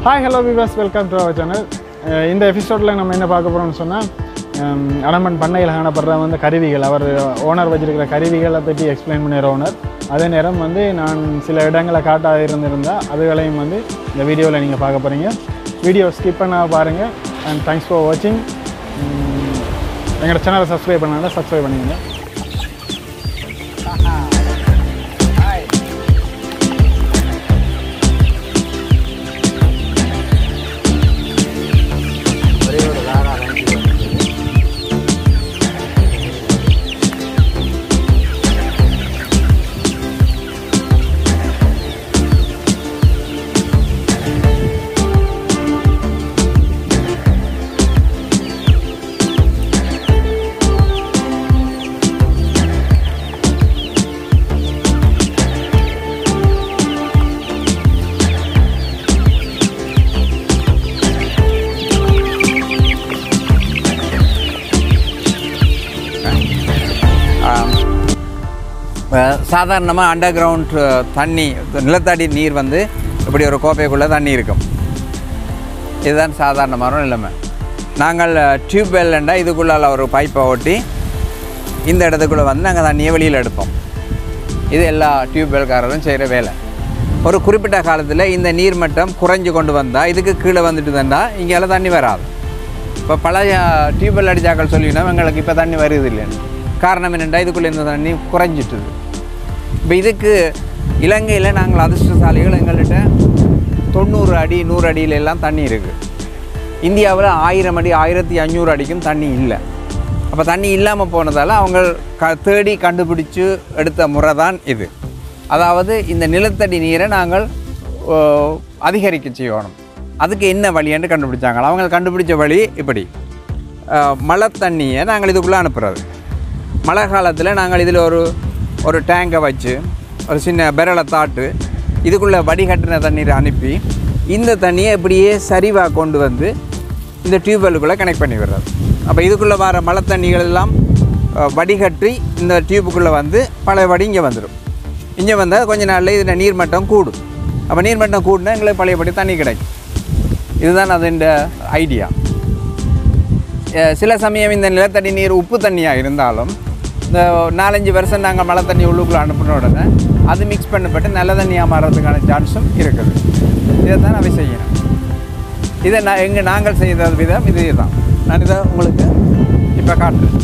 hi hello Vivas welcome to our channel இந்த எபிசோடில் நம்ம என்ன பார்க்க போகிறோம்னு சொன்னால் அடமன் பண்ணையில் காணப்படுற வந்து கருவிகள் அவர் ஓனர் வச்சிருக்கிற கருவிகளை பற்றி எக்ஸ்பிளைன் பண்ணுற ஓனர் அதே நேரம் வந்து நான் சில இடங்களை காட்டாத இருந்திருந்தால் அதுகளையும் வந்து இந்த வீடியோவில் நீங்கள் பார்க்க போகிறீங்க வீடியோ ஸ்கிப் பண்ண பாருங்கள் அண்ட் தேங்க்ஸ் ஃபார் வாட்சிங் எங்களோட சேனலை சப்ஸ்கிரைப் பண்ணாலும் சப்ஸ்கிரைப் பண்ணிடுங்க ஒரே ஒரு லாரா வண்டி வந்து சாதாரணமாக அண்டர் கிரவுண்ட் தண்ணி நிலத்தடி நீர் வந்து இப்படி ஒரு கோப்பைக்குள்ளே தண்ணி இருக்கும் இதுதான் சாதாரணமான நிலைமை நாங்கள் டியூப்வெல்ண்டா இதுக்குள்ளால ஒரு பைப்பை ஓட்டி இந்த இடத்துக்குள்ளே வந்து நாங்கள் தண்ணியை வெளியில் எடுப்போம் இது எல்லா டியூப்வெல்காரரும் செய்கிற வேலை ஒரு குறிப்பிட்ட காலத்தில் இந்த நீர்மட்டம் குறைஞ்சு கொண்டு வந்தால் இதுக்கு கீழே வந்துட்டு தந்தால் இங்கெல்லாம் தண்ணி வராது இப்போ பழைய டியூப்வெல் அடிச்சாக்கள் சொல்லினா எங்களுக்கு இப்போ தண்ணி வருது இல்லைன்னு காரணம் என்னென்னா இதுக்குள்ளே இந்த தண்ணி குறைஞ்சிட்டுது இப்போ இதுக்கு இலங்கையில் நாங்கள் அதிர்ஷ்டசாலிகள் எங்கள்கிட்ட தொண்ணூறு அடி நூறு அடியில எல்லாம் தண்ணி இருக்குது இந்தியாவில் ஆயிரம் அடி ஆயிரத்தி ஐநூறு அடிக்கும் தண்ணி இல்லை அப்போ தண்ணி இல்லாமல் போனதால் அவங்க க தேடி கண்டுபிடிச்சு எடுத்த முறை தான் இது அதாவது இந்த நிலத்தடி நீரை நாங்கள் ஓ, அதிகரிக்க செய்யணும் அதுக்கு என்ன வழின்னு கண்டுபிடிச்சாங்க அவங்க கண்டுபிடிச்ச வழி இப்படி அஹ், மழை தண்ணியை நாங்கள் இதுக்குள்ளே அனுப்புறது மழை காலத்தில் நாங்கள் இதில் ஒரு ஒரு டேங்கை வச்சு ஒரு சின்ன பெரலை தாட்டு இதுக்குள்ளே வடிகட்டின தண்ணீரை அனுப்பி இந்த தண்ணியை இப்படியே சரிவாக கொண்டு வந்து இந்த டியூப்வெல்லுக்குள்ளே கனெக்ட் பண்ணி விடுறது அப்போ இதுக்குள்ளே வர மழை தண்ணிகள் எல்லாம் அஹ், வடிகட்டி இந்த டியூபுக்குள்ளே வந்து பழைய வடி இங்கே வந்துடும் இங்கே வந்தால் கொஞ்ச நாளில் இதில் நீர்மட்டம் கூடும் அப்போ நீர்மட்டம் கூடினா எங்களுக்கு பழையபடி தண்ணி கிடைக்கும் இதுதான் அதன் ஐடியா அஹ் சில சமயம் இந்த நிலத்தடி நீர் உப்பு தண்ணியாக இருந்தாலும் இந்த நாலஞ்சு வருஷம் நாங்கள் மழை தண்ணி உள்ளுக்குள்ளே அனுப்பின உடனே அது மிக்ஸ் பண்ணப்பட்டு நல்ல தண்ணியாக மாறுறதுக்கான சான்ஸும் இருக்குது இதை தான் அவை செய்யணும் இதை நான் எங்கே நாங்கள் செய்த விதம் இது தான் நான் இதை உங்களுக்கு இப்போ காட்டுறேன்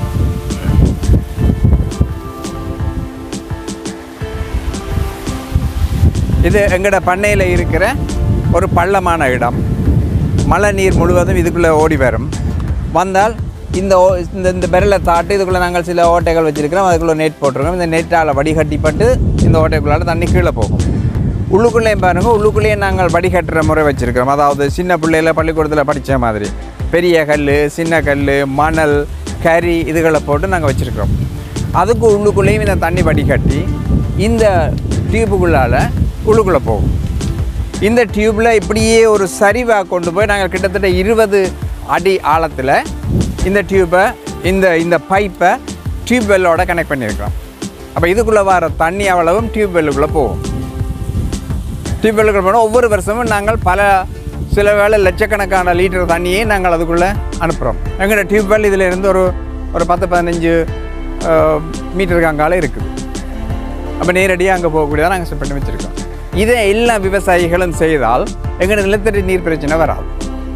இது எங்களோட பண்ணையில் இருக்கிற ஒரு பள்ளமான இடம் மழை நீர் முழுவதும் இதுக்குள்ளே ஓடி வரும் வந்தால் இந்த ஓ- இந்த இந்த பெரலை தாட்டு இதுக்குள்ளே நாங்கள் சில ஓட்டைகள் வச்சுருக்கிறோம் அதுக்குள்ளே நெட் போட்டிருக்கோம் இந்த நெட்டால் வடிகட்டிப்பட்டு இந்த ஓட்டைக்குள்ளால தண்ணி கீழே போகும் உள்ளுக்குள்ளேயும் பாருங்க உள்ளுக்குள்ளேயே நாங்கள் வடிகட்டுற முறை வச்சுருக்கிறோம் அதாவது சின்ன பிள்ளையில பள்ளிக்கூடத்தில் படித்த மாதிரி பெரிய கல் சின்ன கல் மணல் கறி இதுகளை போட்டு நாங்கள் வச்சுருக்கிறோம் அதுக்கு உள்ளுக்குள்ளேயும் இந்த தண்ணி வடிகட்டி இந்த டியூபுக்குள்ளால் உள்ளுக்குள்ளே போகும் இந்த டியூப்பில் இப்படியே ஒரு சரிவாக கொண்டு போய் நாங்கள் கிட்டத்தட்ட இருபது அடி ஆழத்தில் இந்த டியூப்பை இந்த இந்த பைப்பை டியூப் வெல்லோட கனெக்ட் பண்ணியிருக்கோம் அப்போ இதுக்குள்ளே வர தண்ணி அவ்வளவும் டியூப் வெல்லுக்குள்ளே போகும் டியூப் வெல்லுக்குள்ள போனால் ஒவ்வொரு வருஷமும் நாங்கள் பல சில வேளை லட்சக்கணக்கான லிட்டர் தண்ணியை நாங்கள் அதுக்குள்ளே அனுப்புகிறோம் எங்களோட டியூப் வெல் இதில் இருந்து ஒரு ஒரு பத்து பதினஞ்சு மீட்டருக்கு அங்கால இருக்குது அப்போ நேரடியாக அங்கே போகக்கூடியதாக நாங்கள் செட் பண்ணி வச்சுருக்கோம் இதை எல்லா விவசாயிகளும் செய்தால் எங்களோட நிலத்தடி நீர் பிரச்சனை வராது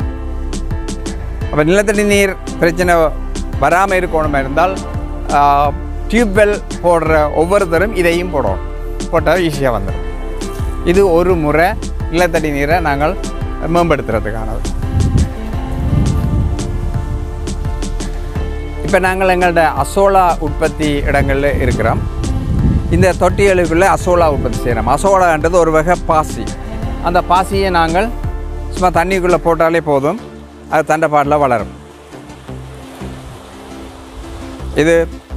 அப்போ நிலத்தடி நீர் பிரச்சனை வராமல் இருக்கணுமா இருந்தால் டியூப்வெல் போடுற ஒவ்வொருத்தரும் இதையும் போடணும் போட்டால் ஈஸியாக வந்துடும் இது ஒரு முறை நிலத்தடி நீரை நாங்கள் மேம்படுத்துறதுக்கானது இப்போ நாங்கள் எங்களோட அசோலா உற்பத்தி இடங்களில் இருக்கிறோம் இந்த தொட்டிகளுக்குள்ளே அசோலா உற்பத்தி செய்கிறோம் அசோலான்றது ஒரு வகை பாசி அந்த பாசியை நாங்கள் சும்மா தண்ணிக்குள்ளே போட்டாலே போதும் அது தண்டைப்பாட்டில் வளரும் இது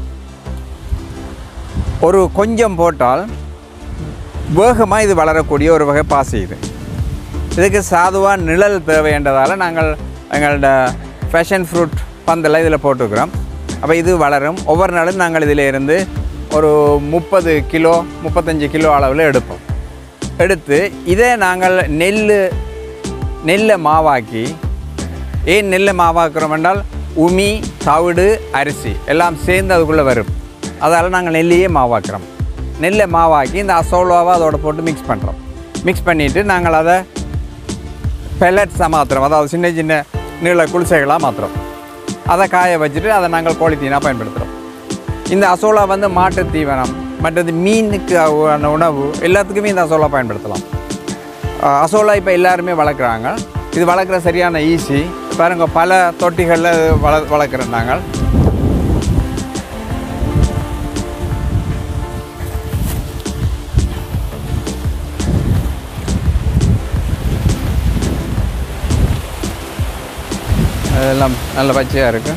ஒரு கொஞ்சம் போட்டால் வேகமாக இது வளரக்கூடிய ஒரு வகை பாசி இது இதுக்கு சாதுவாக நிழல் தேவைன்றதால் நாங்கள் எங்களோட ஃபேஷன் ஃப்ரூட் பந்தெல்லாம் இதில் போட்டுக்கிறோம் அப்போ இது வளரும் ஒவ்வொரு நாளும் நாங்கள் இதில் இருந்து ஒரு முப்பது கிலோ முப்பத்தஞ்சு கிலோ அளவில் எடுப்போம் எடுத்து இதை நாங்கள் நெல் நெல்லை மாவாக்கி ஏன் நெல்லை மாவாக்குறோம் என்றால் உமி தவிடு அரிசி எல்லாம் சேர்ந்து அதுக்குள்ளே வரும் அதால் நாங்கள் நெல்லையே மாவாக்குறோம் நெல்லை மாவாக்கி இந்த அசோலாவை அதோட போட்டு மிக்ஸ் பண்ணுறோம் மிக்ஸ் பண்ணிவிட்டு நாங்கள் அதை பெல்லட்ஸாக மாற்றுறோம் அதாவது சின்ன சின்ன நீள குளிசைகளாக மாற்றுறோம் அதை காய வச்சுட்டு அதை நாங்கள் கோழித்தீனாக பயன்படுத்துகிறோம் இந்த அசோலா வந்து மாட்டு தீவனம் மற்றது மீனுக்கு ஆன உணவு எல்லாத்துக்குமே இந்த அசோலா பயன்படுத்தலாம் அஹ் அசோலா இப்போ எல்லாருமே வளர்க்குறாங்க இது வளர்க்குற சரியான ஈஸி பாருங்க பல தொட்டிகளில் இது வள வளர்க்குறோம் நாங்கள் அதெல்லாம் நல்ல பச்சையாக இருக்குது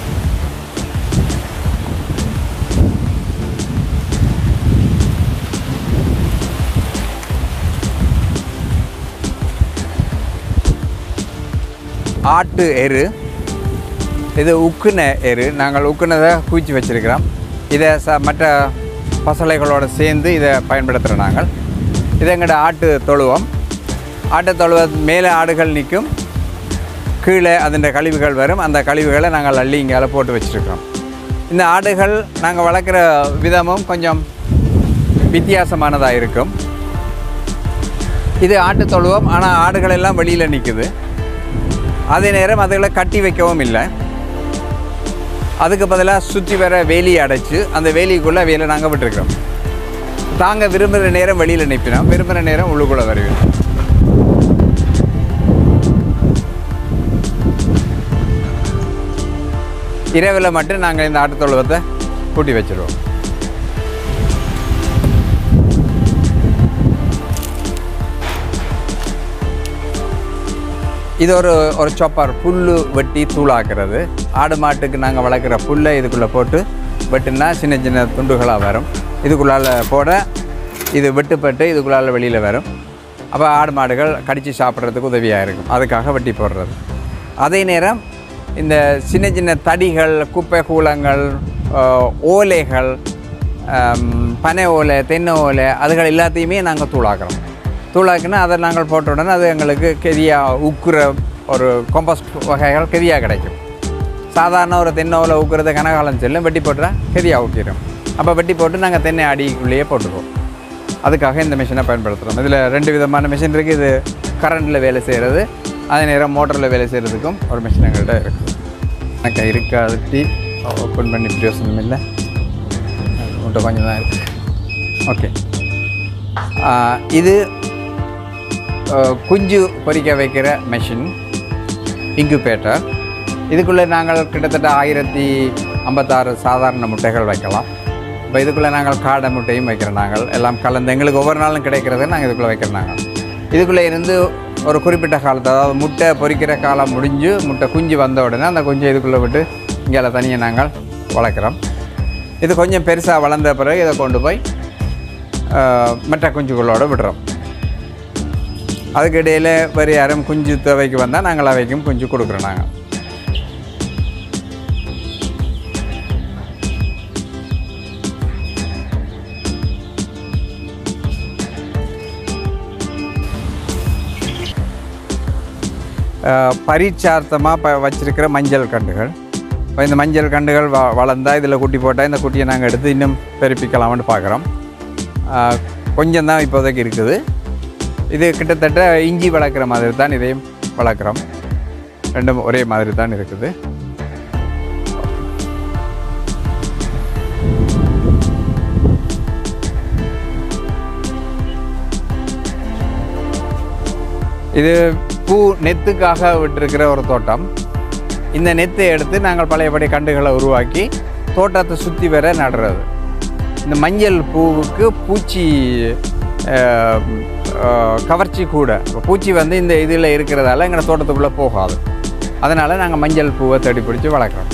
ஆட்டு எரு இது உக்குன எரு நாங்கள் உக்குனதை குவிச்சு வச்சிருக்கிறோம் இதை ச மற்ற பசலைகளோடு சேர்ந்து இதை பயன்படுத்துகிறோம் நாங்கள் இது எங்களோட ஆட்டு தொழுவம் ஆட்டு தொழுவ மேலே ஆடுகள் நிற்கும் கீழே அதன் கழிவுகள் வரும் அந்த கழிவுகளை நாங்கள் அள்ளி இங்கே போட்டு வச்சுருக்கிறோம் இந்த ஆடுகள் நாங்கள் வளர்க்குற விதமும் கொஞ்சம் வித்தியாசமானதாக இருக்கும் இது ஆட்டு தொழுவம் ஆனால் ஆடுகள் எல்லாம் வெளியில் நிற்குது அதே நேரம் அதுகளை கட்டி வைக்கவும் இல்லை அதுக்கு பதிலாக சுற்றி வர வேலியை அடைச்சு அந்த வேலிக்குள்ளே வேலை நாங்கள் விட்டுருக்கிறோம் தாங்க விரும்புகிற நேரம் வெளியில் நிற்பினோம் விரும்புகிற நேரம் உள்ளுக்குள்ளே வருவோம் இரவில் மட்டும் நாங்கள் இந்த ஆட்டு தொழுவத்தை பூட்டி வச்சிருவோம் இது ஒரு ஒரு சொப்பர் புல் வெட்டி தூளாக்குறது ஆடு மாட்டுக்கு நாங்கள் வளர்க்குற புல்லை இதுக்குள்ளே போட்டு வெட்டுனா சின்ன சின்ன துண்டுகளாக வரும் இதுக்குள்ளால் போட இது வெட்டுப்பட்டு இதுக்குள்ளால் வெளியில் வரும் அப்போ ஆடு மாடுகள் கடித்து சாப்பிட்றதுக்கு உதவியாக இருக்கும் அதுக்காக வெட்டி போடுறது அதே நேரம் இந்த சின்ன சின்ன தடிகள் குப்பை கூலங்கள் ஆஹ், ஓலைகள் ஆம், பனை ஓலை தென்னை ஓலை அதுகள் எல்லாத்தையுமே நாங்கள் தூளாக்குறோம் தூளாக்குனா அதை நாங்கள் போட்ட உடனே அது எங்களுக்கு கெதியாக உக்குற ஒரு கொம்பஸ்ட் வகைகள் கெதியாக கிடைக்கும் சாதாரண ஒரு தென்னை ஓலை ஊக்குறது கனகாலம் செல்லும் வெட்டி போட்டால் கெதியாக ஊக்கிடும் அப்போ வெட்டி போட்டு நாங்கள் தென்னை அடிக்குள்ளேயே போட்டுருவோம் அதுக்காக இந்த மிஷினை பயன்படுத்துகிறோம் இதில் ரெண்டு விதமான மிஷின் இருக்குது இது கரண்டில் வேலை செய்கிறது அதே நேரம் மோட்டரில் வேலை செய்கிறதுக்கும் ஒரு மிஷின் எங்கள்கிட்ட இருக்குது எனக்கு இருக்காதுட்டி ஓப்பன் பண்ணி பிரயோசனம் இல்லை உன்ட்ட கொஞ்சம் தான் இருக்குது ஓகே இது அஹ், குஞ்சு பொரிக்க வைக்கிற மெஷின் இன்குபேட்டர் இதுக்குள்ளே நாங்கள் கிட்டத்தட்ட ஆயிரத்தி ஐம்பத்தாறு சாதாரண முட்டைகள் வைக்கலாம் இப்போ இதுக்குள்ளே நாங்கள் காடை முட்டையும் வைக்கிறோம் நாங்கள் எல்லாம் கலந்து எங்களுக்கு ஒவ்வொரு நாளும் கிடைக்கிறத நாங்கள் இதுக்குள்ளே வைக்கிறோம் நாங்கள் இதுக்குள்ளே இருந்து ஒரு குறிப்பிட்ட காலத்து அதாவது முட்டை பொரிக்கிற காலம் முடிஞ்சு முட்டை குஞ்சு வந்த உடனே அந்த குஞ்சை இதுக்குள்ளே விட்டு இங்கே தனியாக நாங்கள் வளர்க்குறோம் இது கொஞ்சம் பெருசாக வளர்ந்த பிறகு இதை கொண்டு போய் அஹ், மற்ற குஞ்சுகளோடு விடுறோம் அதுக்கு இடையில் வேறு யாரும் குஞ்சு தேவைக்கு வந்தால் நாங்கள் அவைக்கும் குஞ்சு கொடுக்குறோம் நாங்கள் பரீட்சார்த்தமாக ப வச்சிருக்கிற மஞ்சள் கண்டுகள் இப்போ இந்த மஞ்சள் கண்டுகள் வ வளர்ந்தால் இதில் குட்டி போட்டால் இந்த குட்டியை நாங்கள் எடுத்து இன்னும் பெருப்பிக்கலாம்னு பார்க்குறோம் கொஞ்சம் தான் இப்போதைக்கு இருக்குது இது கிட்டத்தட்ட இஞ்சி வளர்க்குற மாதிரி தான் இதையும் வளர்க்குறோம் ரெண்டும் ஒரே மாதிரி தான் இருக்குது இது பூ நெத்துக்காக விட்டிருக்கிற ஒரு தோட்டம் இந்த நெத்தை எடுத்து நாங்கள் பழையபடி கண்டுகளை உருவாக்கி தோட்டத்தை சுற்றி வர நடுறது இந்த மஞ்சள் பூவுக்கு பூச்சி அஹ், அஹ், கவர்ச்சி கூட இப்ப பூச்சி வந்து இந்த இதில் இருக்கிறதால எங்கள் தோட்டத்துக்குள்ளே போகாது அதனால் நாங்கள் மஞ்சள் பூவை தேடி பிடிச்சி வளர்க்குறோம்